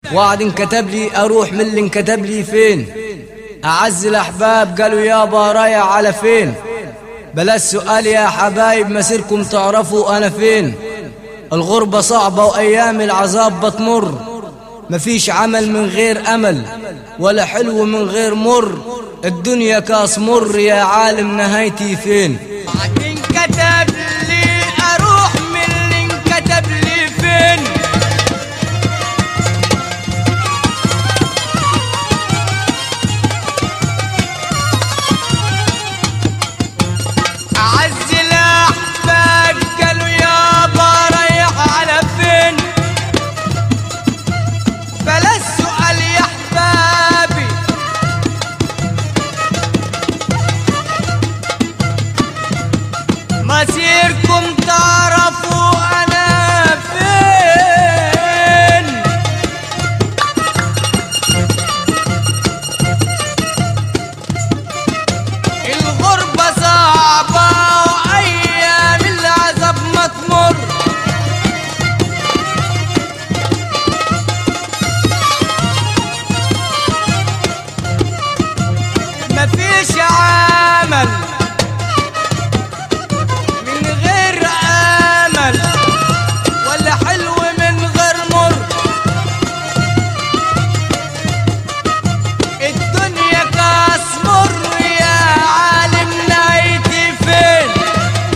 وعد انكتب لي اروح من اللي انكتب لي فين اعز الاحباب قالوا يابا رايح على فين بلا السؤال يا حبايب مسيركم تعرفوا انا فين الغربة صعبة وايام العذاب بتمر مفيش عمل من غير امل ولا حلو من غير مر الدنيا كاس مر يا عالم نهايتي فين